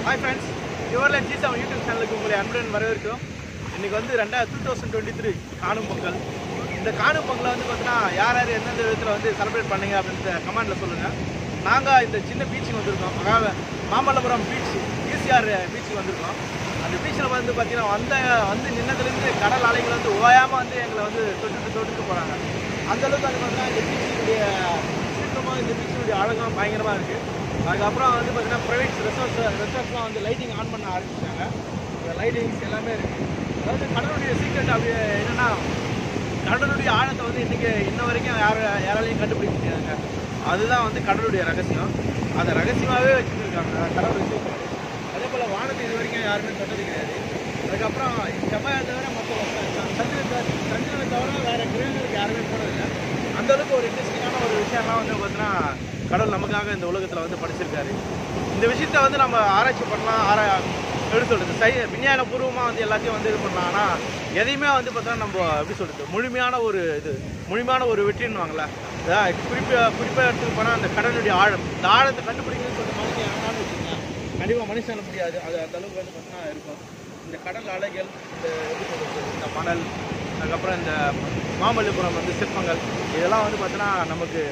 Hi friends your land G seven YouTube சேனலுக்கு உங்களை அன்புடன் வரவேற்கிறோம் இன்னைக்கு வந்து ரெண்டாயிரம் டூ தௌசண்ட் டுவெண்ட்டி த்ரீ காணும் பொங்கல் இந்த காணும் பொங்கலை வந்து பார்த்தீங்கன்னா யார் யார் எந்தெந்த விதத்தில் வந்து செலிப்ரேட் பண்ணீங்க அப்படின்ற கமெண்ட்டில் சொல்லுங்கள் நாங்கள் இந்த சின்ன பீச்சுக்கு வந்திருக்கோம் மகா மாமல்லபுரம் பீச் ஈசிஆர் பீச்சுக்கு வந்திருக்கோம் அந்த பீச்சில் வந்து பார்த்தீங்கன்னா வந்த வந்து நின்னதுலேருந்து கடல் அலைகள் வந்து ஓயாமல் வந்து எங்களை வந்து தொட்டுட்டு தொட்டுட்டு போகிறாங்க அந்த அளவுக்கு வந்து பார்த்தீங்கன்னா இந்த பீச்சினுடைய சீக்கிரமாக இந்த பீச்சினுடைய அழகம் பயங்கரமாக இருக்குது அதுக்கப்புறம் வந்து பார்த்தீங்கன்னா ப்ரைவேட் ரெசார்ட்ஸ் ரெசார்ட்ஸ்லாம் வந்து லைட்டிங் ஆன் பண்ண ஆரம்பிச்சிட்டாங்க இந்த லைட்டிங்ஸ் எல்லாமே இருக்குது அதாவது கடலுடைய சீக்ரெட் அப்படி என்னென்னா கடலுடைய ஆழத்தை வந்து இன்றைக்கி இன்ன வரைக்கும் யார் யாராலையும் கண்டுபிடிக்க முடியாதுங்க அதுதான் வந்து கடலுடைய ரகசியம் அதை ரகசியமாகவே வச்சுருக்காங்க கடலுடைய சீக்ரெட் அதே போல் வானத்தை இது வரைக்கும் யாருமே தொட்டது கிடையாது அதுக்கப்புறம் செவ்வாயை தவிர மற்ற சந்திரன் சந்திரனை தவிர வேறு கிரகங்களுக்கு யாருமே போனதில்லை அந்த அளவுக்கு ஒரு இன்ட்ரெஸ்டிங்கான ஒரு விஷயம்லாம் வந்து பார்த்தீங்கன்னா கடவுள் நமக்காக இந்த உலகத்தில் வந்து படிச்சிருக்காரு இந்த விஷயத்த வந்து நம்ம ஆராய்ச்சி பண்ணலாம் ஆரா எப்படி சொல்கிறது சை விஞ்ஞானபூர்வமாக வந்து எல்லாத்தையும் வந்து இது பண்ணலாம் ஆனால் எதையுமே வந்து பார்த்தோன்னா நம்ம எப்படி சொல்கிறது முழுமையான ஒரு இது முழுமையான ஒரு வெற்றின்னுவாங்களே அதான் குறிப்பாக குறிப்பாக எடுத்துக்க போனால் அந்த கடலுடைய ஆழம் இந்த ஆழத்தை கண்டுபிடிக்கணும்னு சொல்லிட்டு மனுஷன் யாராலும் வச்சுக்கோங்க கண்டிப்பாக மனுஷனால முடியாது அது அந்த அளவுக்கு வந்து பார்த்தீங்கன்னா இருக்கும் இந்த கடல் அலைகள் இந்த எப்படி சொல்கிறது இந்த மணல் அதுக்கப்புறம் இந்த மாமல்லபுரம் வந்து சிற்பங்கள் இதெல்லாம் வந்து பார்த்தீங்கன்னா நமக்கு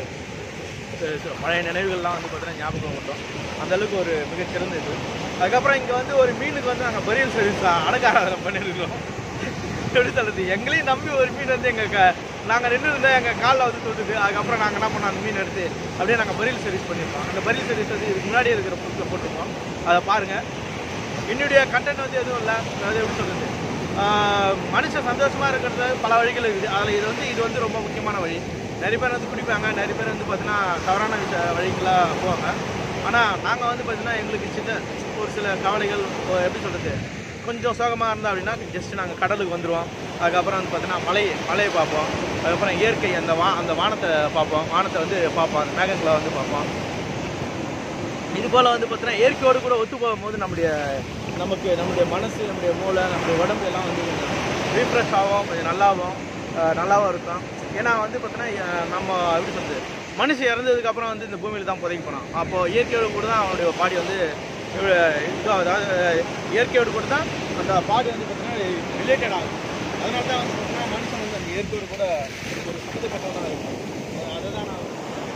ச- ச- பழைய நினைவுகள்லாம் வந்து பார்த்தீங்கன்னா ஞாபகம் வந்தோம் அந்த அளவுக்கு ஒரு மிகச்சிறந்த இது அதுக்கப்புறம் இங்கே வந்து ஒரு மீனுக்கு வந்து நாங்கள் பரியல் சர்வீஸ் அடக்காராதனை பண்ணியிருக்கிறோம் எப்படி சொல்கிறது எங்களையும் நம்பி ஒரு மீன் வந்து எங்கள் க நாங்கள் நின்று இருந்தால் எங்கள் காலில் வந்து தொட்டுது அதுக்கப்புறம் நாங்கள் என்ன பண்ணோம் அந்த மீன் எடுத்து அப்படியே நாங்கள் பரியல் சர்வீஸ் பண்ணியிருக்கோம் அந்த பரியல் சர்வீஸ் வந்து இதுக்கு முன்னாடி இருக்கிற புக்கில் போட்டிருக்கோம் அதை பாருங்கள் என்னுடைய கண்டென்ட் வந்து எதுவும் இல்லை அதாவது எப்படி சொல்கிறது மனுஷன் சந்தோஷமாக இருக்கிறது பல வழிகள் இருக்குது அதில் இது வந்து இது வந்து ரொம்ப முக்கியமான வழி நிறைய பேர் வந்து குடிப்பாங்க நிறைய பேர் வந்து பார்த்தீங்கன்னா தவறான விஷய வழிகளாக போவாங்க ஆனால் நாங்கள் வந்து பார்த்தீங்கன்னா எங்களுக்கு சின்ன ஒரு சில கவலைகள் ஓ, எப்படி சொல்கிறது கொஞ்சம் சோகமாக இருந்தால் அப்படின்னா ஜஸ்ட் நாங்கள் கடலுக்கு வந்துடுவோம் அதுக்கப்புறம் வந்து பார்த்தீங்கன்னா மலை மலையை பார்ப்போம் அதுக்கப்புறம் இயற்கை அந்த வா அந்த வானத்தை பார்ப்போம் வானத்தை வந்து பார்ப்போம் அந்த மேகங்களை வந்து பார்ப்போம் இது போல் வந்து பார்த்தீங்கன்னா இயற்கையோடு கூட ஒத்து போகும்போது நம்முடைய நமக்கு நம்முடைய மனசு நம்முடைய மூளை நம்முடைய உடம்பு எல்லாம் வந்து ரீஃப்ரெஷ் ஆகும் கொஞ்சம் நல்லாவும் அஹ் நல்லாவும் இருக்கும் ஏன்னா வந்து பார்த்தீங்கன்னா அஹ் நம்ம எப்படி சொல்றது மனுஷன் இறந்ததுக்கு அப்புறம் வந்து இந்த பூமியில் தான் புதைக்க போனான் அப்போது இயற்கையோடு கூட தான் அவனுடைய பாடி வந்து இதுவாக அதாவது இயற்கையோடு கூட தான் அந்த பாடி வந்து பார்த்தீங்கன்னா ரிலேட்டட் ஆகும் அதனால தான் வந்து பார்த்தீங்கன்னா மனுஷன் வந்து அந்த இயற்கையோடு கூட ஒரு சம்மந்தப்பட்டவனாக இருக்கும் அதை தான் நான்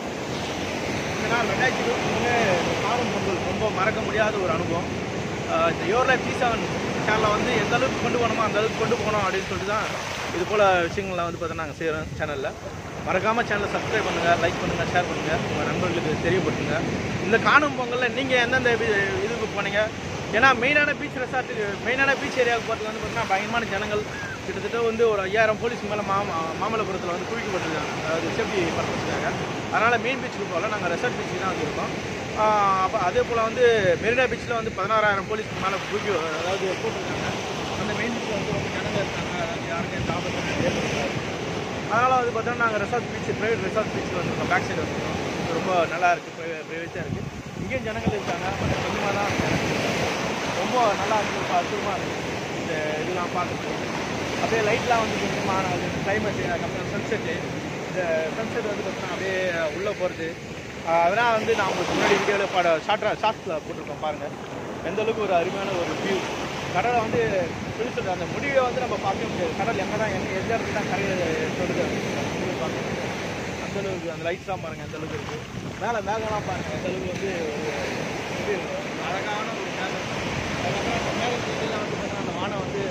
ஏன்னா ரெண்டாயிரத்தி இருபத்தி மூணு காணும் பொங்கல் ரொம்ப மறக்க முடியாத ஒரு அனுபவம் ஆஹ் இந்த யோர் லைஃப் டி செவன் சேனலில் வந்து எந்த அளவுக்கு கொண்டு போகணுமோ அந்த அளவுக்கு கொண்டு போகணும் அப்படின்னு சொல்லிட்டு தான் இது போல் விஷயங்கள்லாம் வந்து பார்த்தா நாங்கள் செய்கிறோம் சேனலில் மறக்காமல் சேனலை சப்ஸ்கிரைப் பண்ணுங்கள் லைக் பண்ணுங்கள் ஷேர் பண்ணுங்கள் உங்கள் நண்பர்களுக்கு தெரியப்படுத்துங்க இந்த காணும் பொங்கலில் நீங்கள் எந்தெந்த வி- இதுக்கு போனீங்க ஏன்னா மெயினான பீச் ரெசார்ட்டுக்கு மெயினான பீச் ஏரியாவுக்கு போகிறதுக்கு வந்து பார்த்தீங்கன்னா பயங்கரமான ஜனங்கள் கிட்டத்தட்ட வந்து ஒரு ஐயாயிரம் போலீஸ் மேலே மாமா மாமல்லபுரத்தில் வந்து குவிக்கப்பட்டிருக்காங்க அதாவது சேஃப்டி பர்பஸ்க்காக அதனால் மெயின் பீச்சுக்கு போகல நாங்கள் ரெசார்ட் பீச்சுக்கு தான் வந்திருக்கோம் அப்போ அதே போல் வந்து மெரினா பீச்சில் வந்து பதினாறாயிரம் போலீஸ்க்கு மேலே குவிக்க அதாவது போட்டிருக்காங்க அந்த மெயின் பீச்சில் வந்து ரொம்ப ஜனங்கள் இருக்காங்க அதாவது யாருக்கும் எந்த ஆபத்தும் ஏற்படுத்தாது அதனால் வந்து பார்த்தோன்னா நாங்கள் ரெசார்ட் பீச் ப்ரைவேட் ரெசார்ட் பீச்சுக்கு வந்திருக்கோம் பேக் சைடு வந்திருக்கோம் இது ரொம்ப நல்லா இருக்குது ப்ரைவேட்டாக இருக்குது இங்கேயும் ஜனங்கள் இருக்காங்க கொஞ்சம் கொஞ்சமாக தான் இருக்காங்க ரொம்ப நல்லா இருக்குது அற்புதமாக இருக்குது இந்த இதெல்லாம் பார்க்குறது அப்படியே லைட்லாம் வந்து கொஞ்சமாக அது கிளைமேட்டு அதுக்கப்புறம் சன்செட்டு இந்த சன்செட் வந்து பார்த்தீங்கன்னா அப்படியே உள்ளே போகிறது அதெல்லாம் வந்து நான் உங்களுக்கு முன்னாடி வீடியோவில் பாட ஷார்ட்டாக ஷார்ட்ஸில் போட்டிருக்கோம் பாருங்கள் எந்த அளவுக்கு ஒரு அருமையான ஒரு வியூ கடலை வந்து எப்படி சொல்றது அந்த முடிவை வந்து நம்ம பார்க்க முடியாது கடல் எங்கே தான் எங்கே எந்த இடத்துல தான் கரையை தொடுது அப்படின்னு பார்க்க முடியாது. அந்த அளவுக்கு அந்த லைட்ஸ்லாம் பாருங்கள் எந்த அளவுக்கு இருக்குது மேலே மேகம்லாம் பாருங்கள் எந்த அளவுக்கு வந்து ஒரு இது அழகான ஒரு மேகம் அதுக்கப்புறம் அந்த மேகத்துலாம் வந்து பார்த்தீங்கன்னா அந்த வானம் வந்து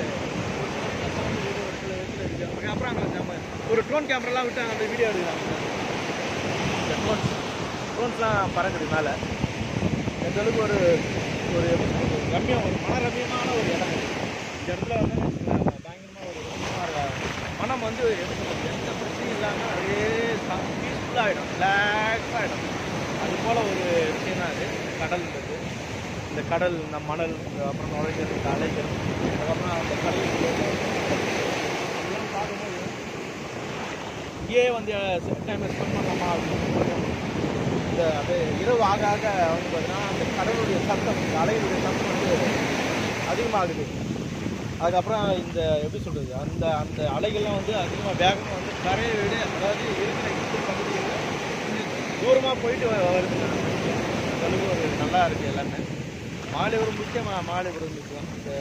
அப்புறம் அங்கே நம்ம ஒரு ட்ரோன் கேமராலாம் விட்டு அந்த வீடியோ எடுக்கிறாங்க இந்த ட்ரோன்ஸ் ட்ரோன்ஸ்லாம் பறக்குது மேலே எந்த அளவுக்கு ஒரு ஒரு எப்படி சொல்றது, ரம்யம் ஒரு மன ரம்யமான ஒரு இடம் இது. இந்த இடத்துல வந்து வச்சுக்கோங்களேன், பயங்கரமா ஒரு ரம்யமா இருக்கும். மனம் வந்து எப்படி சொல்றது, எந்த பிரச்சனையும் இல்லாமல் அப்படியே பீஸ்ஃபுல்லாக ஆகிடும் ரிலாக்ஸ் ஆகிடும் அது போல் ஒரு விஷயம் தான் இது கடல்ன்றது இந்த கடல் இந்த மணல் இந்த அப்புறம் நுழைஞ்சது இந்த அலைகள் அதுக்கப்புறம் அந்த கடல் அதெல்லாம் பார்க்கும்போது இங்கேயே வந்து டைம் ஸ்பெண்ட் பண்ணலாமா அப்படின்னு தோணும். இந்த அப்படியே இரவு ஆக ஆக வந்து பார்த்தீங்கன்னா அந்த கடலுடைய சத்தம் இந்த அலைகளுடைய சத்தம் வந்து அதிகமாகுது அதுக்கப்புறம் இந்த எப்படி சொல்கிறது அந்த அந்த அலைகள்லாம் வந்து அதிகமாக வேகமாக வந்து கரையை விட அதாவது இருக்கிற இந்த பகுதியில் கொஞ்சம் தூரமாக போயிட்டு வ- வருது அந்த அளவுக்கு ஒரு நல்லா இருக்குது எல்லாமே மாலைபுரம் முக்கியமாக மாலைபுரம் முக்கியம் இந்த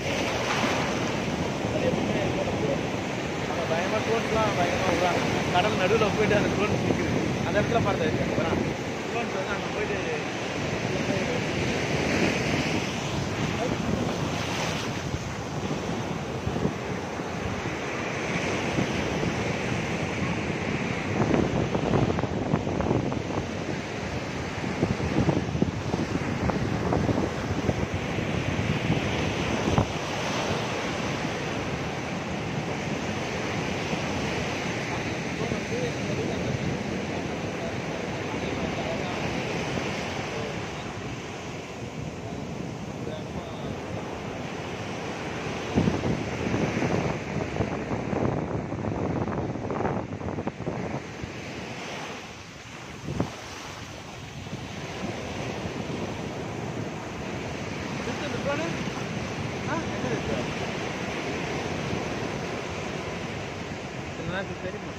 அது எப்பவுமே நம்ம பயமாக ட்ரோன்ஸ்லாம் பயங்கரமாக விடுறாங்க கடல் நடுவில் போயிட்டு அந்த ட்ரோன்ஸ் நிற்குது அந்த இடத்துல பார்த்து வரான் ட்ரோன்ஸ் வந்து அங்கே போயிட்டு இருக்கு இந்த drone? ஆ, என்னது இது? கொஞ்ச நேரத்துக்கு தெரியுமா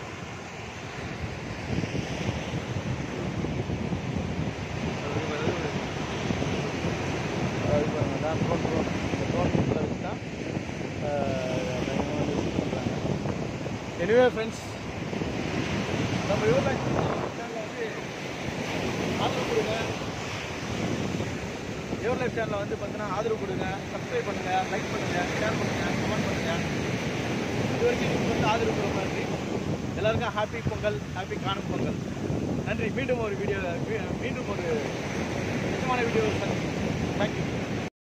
எனிவே ஃப்ரெண்ட்ஸ் நம்ம யூர் ஆதரவு கொடுங்க யுவர் லைஃப் சேனலில் வந்து பார்த்தீங்கன்னா ஆதரவு கொடுங்க சப்ஸ்கிரைப் பண்ணுங்கள் லைக் பண்ணுங்கள் ஷேர் பண்ணுங்கள் கமெண்ட் பண்ணுங்கள் இது வரைக்கும் நீங்கள் வந்து ஆதரவு கொடுக்க நன்றி எல்லாருக்கும் ஹாப்பி பொங்கல் ஹாப்பி காணும் பொங்கல் நன்றி மீண்டும் ஒரு வீடியோ மீண்டும் ஒரு முக்கியமான வீடியோ தேங்க்யூ